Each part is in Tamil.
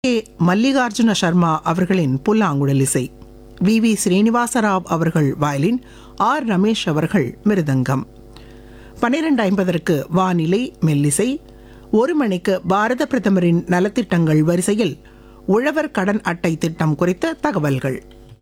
கே மல்லிகார்ஜுன சர்மா அவர்களின் புல்லாங்குழல் இசை வி வி ஸ்ரீனிவாசராவ் அவர்கள் வயலின் ஆர் ரமேஷ் அவர்கள் மிருதங்கம் பன்னிரண்டு ஐம்பதற்கு வானிலை மெல்லிசை ஒரு மணிக்கு பாரத பிரதமரின் நலத்திட்டங்கள் வரிசையில் உழவர் கடன் அட்டை திட்டம் குறித்த தகவல்கள்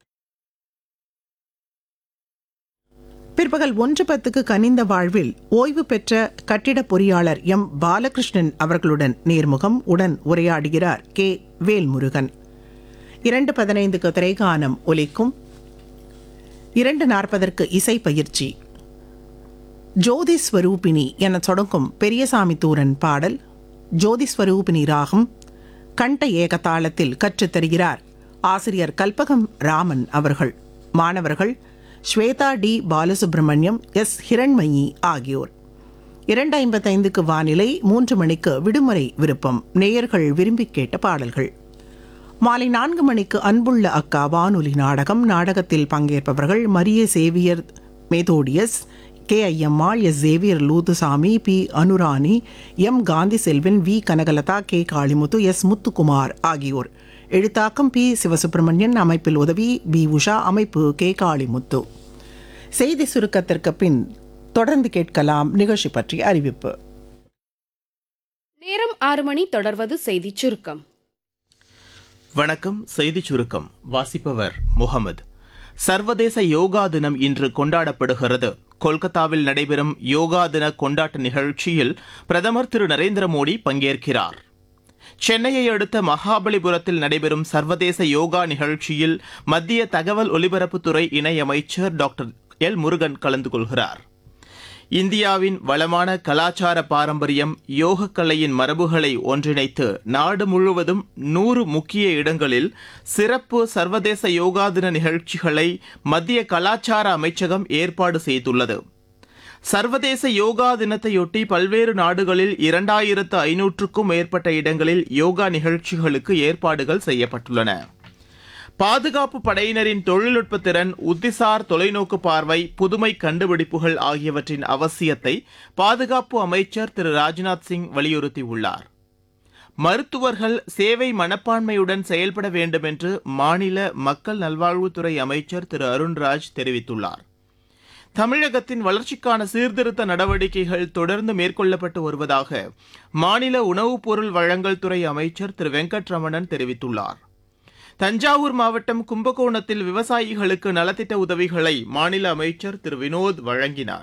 பிற்பகல் ஒன்று பத்துக்கு கனிந்த வாழ்வில் ஓய்வு பெற்ற கட்டிட பொறியாளர் எம் பாலகிருஷ்ணன் அவர்களுடன் நேர்முகம் உடன் உரையாடுகிறார் கே வேல்முருகன் இரண்டு பதினைந்துக்கு திரைகானம் ஒலிக்கும் இரண்டு நாற்பதற்கு இசை பயிற்சி ஜோதி ஸ்வரூபிணி என தொடங்கும் பெரியசாமி தூரன் பாடல் ஜோதி ஸ்வரூபிணி ராகம் கண்ட ஏகதாளத்தில் கற்றுத்தருகிறார் ஆசிரியர் கல்பகம் ராமன் அவர்கள் மாணவர்கள் ஸ்வேதா டி பாலசுப்ரமணியம் எஸ் ஹிரண்மயி ஆகியோர் இரண்டு ஐம்பத்தைந்துக்கு வானிலை மூன்று மணிக்கு விடுமுறை விருப்பம் நேயர்கள் விரும்பி கேட்ட பாடல்கள் மாலை நான்கு மணிக்கு அன்புள்ள அக்கா வானொலி நாடகம் நாடகத்தில் பங்கேற்பவர்கள் Maria Xavier Methodius K Ayyammal S Xavier Lourdusamy P Anurani M Gandhi Selvan V Kanakalatha K Kalimuthu S Muthukumar ஆகியோர் எழுத்தாக்கம் பி சிவசுப்பிரமணியன் அமைப்பில் உதவி பி உஷா அமைப்பு கே காளிமுத்து செய்தி சுருக்கத்திற்கு பின் தொடர்ந்து கேட்கலாம் நிகழ்ச்சி பற்றி அறிவிப்பு நேரம் ஆறு மணி தொடர்வது செய்திச் சுருக்கம் வணக்கம் செய்திச் சுருக்கம் வாசிப்பவர் முகமது சர்வதேச யோகா தினம் இன்று கொண்டாடப்படுகிறது கொல்கத்தாவில் நடைபெறும் யோகா தின கொண்டாட்ட நிகழ்ச்சியில் பிரதமர் திரு நரேந்திர மோடி பங்கேற்கிறார் சென்னையை அடுத்த மகாபலிபுரத்தில் நடைபெறும் சர்வதேச யோகா நிகழ்ச்சியில் மத்திய தகவல் ஒலிபரப்புத்துறை இணையமைச்சர் டாக்டர் எல் முருகன் கலந்து கொள்கிறார் இந்தியாவின் வளமான கலாச்சார பாரம்பரியம் யோகக்கலையின் மரபுகளை ஒன்றிணைத்து நாடு முழுவதும் நூறு முக்கிய இடங்களில் சிறப்பு சர்வதேச யோகா தின நிகழ்ச்சிகளை மத்திய கலாச்சார அமைச்சகம் ஏற்பாடு செய்துள்ளது சர்வதேச யோகா தினத்தையொட்டி பல்வேறு நாடுகளில் இரண்டாயிரத்து ஐநூற்றுக்கும் மேற்பட்ட இடங்களில் யோகா நிகழ்ச்சிகளுக்கு ஏற்பாடுகள் செய்யப்பட்டுள்ளன பாதுகாப்பு படையினரின் தொழில்நுட்ப திறன் உத்திசார் தொலைநோக்கு பார்வை புதுமை கண்டுபிடிப்புகள் ஆகியவற்றின் அவசியத்தை பாதுகாப்பு அமைச்சர் திரு ராஜ்நாத் சிங் வலியுறுத்தியுள்ளார் மருத்துவர்கள் சேவை மனப்பான்மையுடன் செயல்பட வேண்டும் என்று மாநில மக்கள் நல்வாழ்வுத்துறை அமைச்சர் திரு அருண்ராஜ் தெரிவித்துள்ளார் தமிழகத்தின் வளர்ச்சிக்கான சீர்திருத்த நடவடிக்கைகள் தொடர்ந்து மேற்கொள்ளப்பட்டு வருவதாக மாநில உணவுப் பொருள் வழங்கல் துறை அமைச்சர் திரு வெங்கட்ரமணன் தெரிவித்துள்ளார் தஞ்சாவூர் மாவட்டம் கும்பகோணத்தில் விவசாயிகளுக்கு நலத்திட்ட உதவிகளை மாநில அமைச்சர் திரு வினோத் வழங்கினார்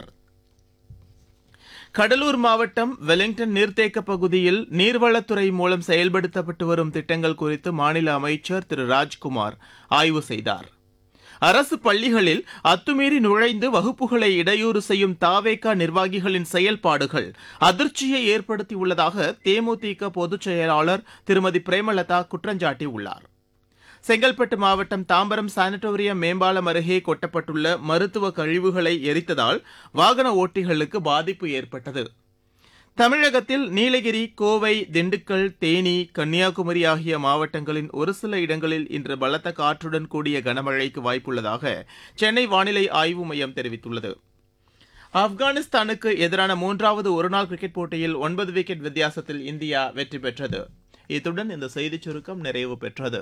கடலூர் மாவட்டம் வெலிங்டன் நீர்த்தேக்க பகுதியில் நீர்வளத்துறை மூலம் செயல்படுத்தப்பட்டு வரும் திட்டங்கள் குறித்து மாநில அமைச்சர் திரு ராஜ்குமார் ஆய்வு செய்தார் அரசு பள்ளிகளில் அத்துமீறி நுழைந்து வகுப்புகளை இடையூறு செய்யும் தாவேகா நிர்வாகிகளின் செயல்பாடுகள் அதிர்ச்சியை ஏற்படுத்தியுள்ளதாக தேமுதிக பொதுச் செயலாளர் திருமதி பிரேமலதா குற்றஞ்சாட்டியுள்ளார் செங்கல்பட்டு மாவட்டம் தாம்பரம் சானிட்டோரியம் மேம்பாலம் அருகே கொட்டப்பட்டுள்ள மருத்துவ கழிவுகளை எரித்ததால் வாகன ஓட்டிகளுக்கு பாதிப்பு ஏற்பட்டது தமிழகத்தில் நீலகிரி கோவை திண்டுக்கல் தேனி கன்னியாகுமரி ஆகிய மாவட்டங்களின் ஒரு சில இடங்களில் இன்று பலத்த காற்றுடன் கூடிய கனமழைக்கு வாய்ப்புள்ளதாக சென்னை வானிலை ஆய்வு மையம் தெரிவித்துள்ளது ஆப்கானிஸ்தானுக்கு எதிரான மூன்றாவது ஒருநாள் கிரிக்கெட் போட்டியில் ஒன்பது விக்கெட் வித்தியாசத்தில் இந்தியா வெற்றி பெற்றது இத்துடன் இந்த செய்திச் சுருக்கம் நிறைவு பெற்றது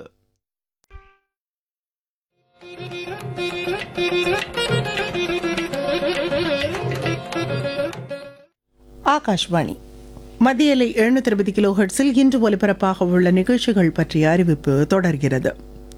ஆகாஷ்வாணி மத்தியலை எழுநூத்தி இருபது கிலோ ஹெர்ட்ஸில் இன்று ஒலிபரப்பாக உள்ள நிகழ்ச்சிகள் பற்றிய அறிவிப்பு தொடர்கிறது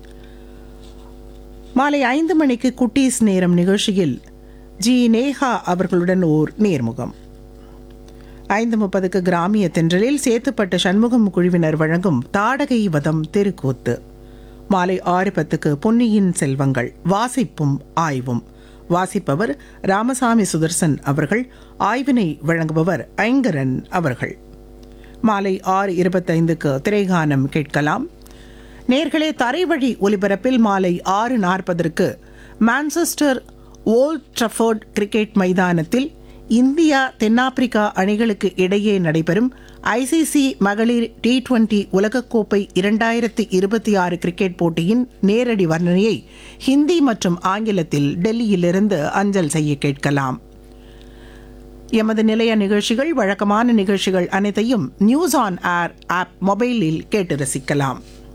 மாலை ஐந்து மணிக்கு குட்டீஸ் நேரம் நிகழ்ச்சியில் ஜி நேஹா அவர்களுடன் ஓர் நேர்முகம் ஐந்து முப்பதுக்கு கிராமிய தென்றலில் சேத்துப்பட்ட சண்முகம் குழுவினர் வழங்கும் தாடகை வதம் தெருக்கூத்து மாலை ஆறு பத்துக்கு பொன்னியின் செல்வங்கள் வாசிப்பும் ஆய்வும் வாசிப்பவர் ராமசாமி சுதர்சன் அவர்கள் ஆய்வினை வழங்குபவர் ஐங்கரன் அவர்கள் மாலை ஆறு இருபத்தைந்துக்கு திரைகானம் கேட்கலாம் நேர்களே தரைவழி ஒலிபரப்பில் மாலை ஆறு நாற்பதற்கு மான்செஸ்டர் ஓல்ட் ட்ரஃபோர்ட் கிரிக்கெட் மைதானத்தில் இந்தியா தென்னாப்பிரிக்கா அணிகளுக்கு இடையே நடைபெறும் ஐசிசி மகளிர் டி டுவெண்டி உலகக்கோப்பை இரண்டாயிரத்தி இருபத்தி ஆறு கிரிக்கெட் போட்டியின் நேரடி வர்ணனையை ஹிந்தி மற்றும் ஆங்கிலத்தில் டெல்லியிலிருந்து அஞ்சல் செய்ய கேட்கலாம் எமது நிலைய நிகழ்ச்சிகள் வழக்கமான நிகழ்ச்சிகள் அனைத்தையும் நியூஸ் ஆன் ஏர் ஆப் மொபைலில் கேட்டு ரசிக்கலாம்